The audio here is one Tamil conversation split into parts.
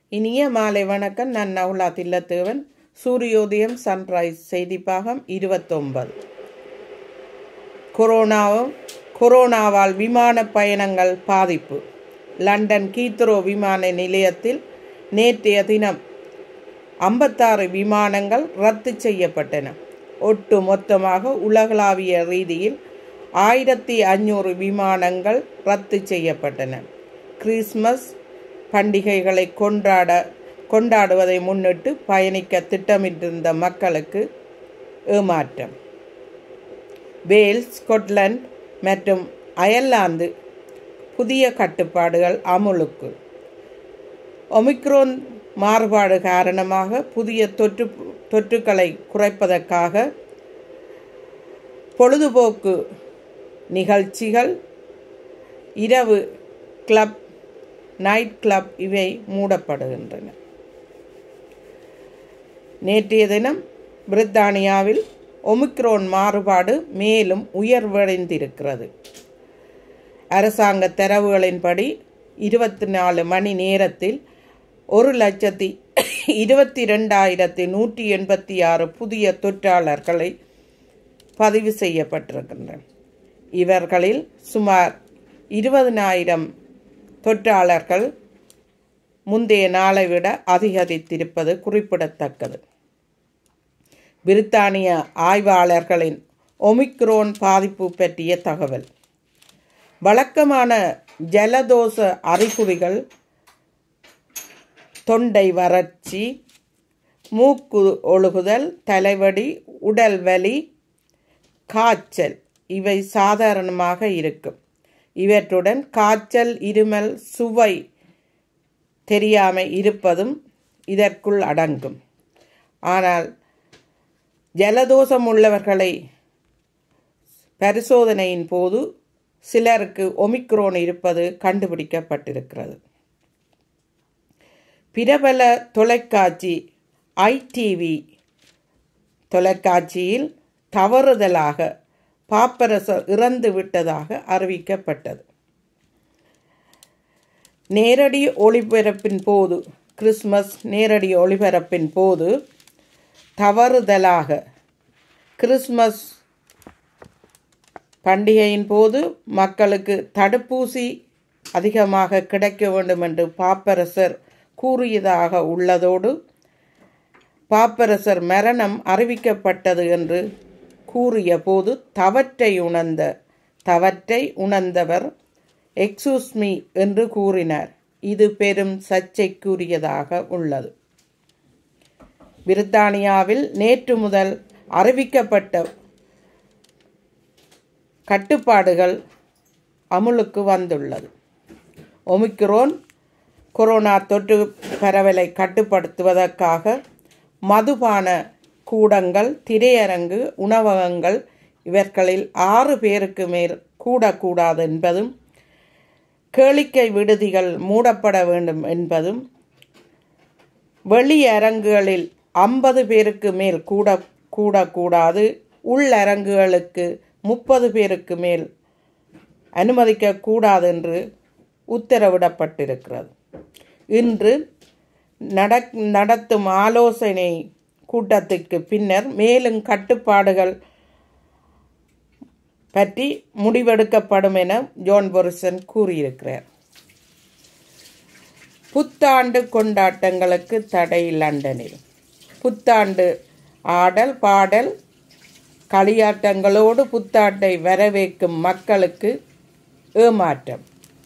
இனிய மாலை வணக்கம் நான் நவுலா தில்லத்தேவன் சூரியோதயம் சன்ரைஸ் செய்திப்பாகம் இருபத்தொன்பது கொரோனாவும் கொரோனாவால் விமான பயணங்கள் பாதிப்பு லண்டன் கீத்ரோ விமான நிலையத்தில் நேற்றைய தினம் ஐம்பத்தாறு விமானங்கள் ரத்து செய்யப்பட்டன ஒட்டு மொத்தமாக உலகளாவிய ரீதியில் ஆயிரத்தி ஐநூறு விமானங்கள் ரத்து செய்யப்பட்டன கிறிஸ்மஸ் பண்டிகைகளை கொண்டாட கொண்டாடுவதை முன்னிட்டு பயணிக்க திட்டமிட்டிருந்த மக்களுக்கு ஏமாற்றம் வேல்ஸ் ஸ்கொட்லாந்து மற்றும் அயர்லாந்து புதிய கட்டுப்பாடுகள் அமுலுக்கு ஒமிக்ரோன் மாறுபாடு காரணமாக புதிய தொற்று தொற்றுக்களை குறைப்பதற்காக பொழுதுபோக்கு நிகழ்ச்சிகள் இரவு கிளப் நைட் கிளப் இவை மூடப்படுகின்றன நேற்றைய தினம் பிரித்தானியாவில் ஒமிக்ரோன் மாறுபாடு மேலும் உயர்வடைந்திருக்கிறது அரசாங்க தரவுகளின்படி இருபத்தி நாலு மணி நேரத்தில் ஒரு லட்சத்தி இருபத்தி ரெண்டாயிரத்தி நூற்றி எண்பத்தி ஆறு புதிய தொற்றாளர்களை பதிவு செய்யப்பட்டிருக்கின்றன இவர்களில் சுமார் இருபதனாயிரம் தொற்றாளர்கள் முந்தைய நாளை விட அதிகரித்திருப்பது குறிப்பிடத்தக்கது பிரித்தானிய ஆய்வாளர்களின் ஒமிக்ரோன் பாதிப்பு பற்றிய தகவல் வழக்கமான ஜலதோஷ அறிகுறிகள் தொண்டை வறட்சி மூக்கு ஒழுகுதல் தலைவலி உடல் வலி காய்ச்சல் இவை சாதாரணமாக இருக்கும் இவற்றுடன் காய்ச்சல் இருமல் சுவை தெரியாமல் இருப்பதும் இதற்குள் அடங்கும் ஆனால் ஜலதோஷம் உள்ளவர்களை பரிசோதனையின் போது சிலருக்கு ஒமிக்ரோன் இருப்பது கண்டுபிடிக்கப்பட்டிருக்கிறது பிரபல தொலைக்காட்சி ஐடிவி தொலைக்காட்சியில் தவறுதலாக பாப்பரசர் இறந்து விட்டதாக அறிவிக்கப்பட்டது நேரடி ஒளிபரப்பின் போது கிறிஸ்மஸ் நேரடி ஒளிபரப்பின் போது தவறுதலாக கிறிஸ்மஸ் பண்டிகையின் போது மக்களுக்கு தடுப்பூசி அதிகமாக கிடைக்க வேண்டும் என்று பாப்பரசர் கூறியதாக உள்ளதோடு பாப்பரசர் மரணம் அறிவிக்கப்பட்டது என்று கூறிய போது தவற்றை உணர்ந்த தவற்றை உணர்ந்தவர் எக்ஸூஸ்மி என்று கூறினார் இது பெரும் சர்ச்சைக்குரியதாக உள்ளது பிரித்தானியாவில் நேற்று முதல் அறிவிக்கப்பட்ட கட்டுப்பாடுகள் அமுலுக்கு வந்துள்ளது ஒமிக்ரோன் கொரோனா தொற்று பரவலை கட்டுப்படுத்துவதற்காக மதுபான கூடங்கள் திரையரங்கு உணவகங்கள் இவர்களில் ஆறு பேருக்கு மேல் கூடக்கூடாது என்பதும் கேளிக்கை விடுதிகள் மூடப்பட வேண்டும் என்பதும் வெளியரங்குகளில் ஐம்பது பேருக்கு மேல் கூட கூடக்கூடாது உள்ளரங்குகளுக்கு முப்பது பேருக்கு மேல் அனுமதிக்கக்கூடாது என்று உத்தரவிடப்பட்டிருக்கிறது இன்று நடக் நடத்தும் ஆலோசனை கூட்டத்திற்கு பின்னர் மேலும் கட்டுப்பாடுகள் பற்றி முடிவெடுக்கப்படும் என ஜோன் பொரிசன் கூறியிருக்கிறார் புத்தாண்டு கொண்டாட்டங்களுக்கு தடை லண்டனில் புத்தாண்டு ஆடல் பாடல் களியாட்டங்களோடு புத்தாண்டை வரவேற்கும் மக்களுக்கு ஏமாற்றம்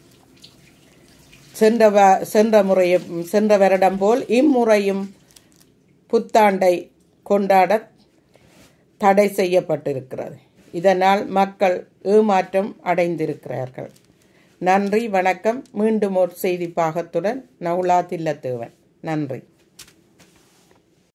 சென்ற சென்ற முறையும் சென்ற வருடம் போல் இம்முறையும் புத்தாண்டை கொண்டாட தடை செய்யப்பட்டிருக்கிறது இதனால் மக்கள் ஏமாற்றம் அடைந்திருக்கிறார்கள் நன்றி வணக்கம் மீண்டும் ஒரு செய்தி பாகத்துடன் நவுலா தில்லத்தேவன் நன்றி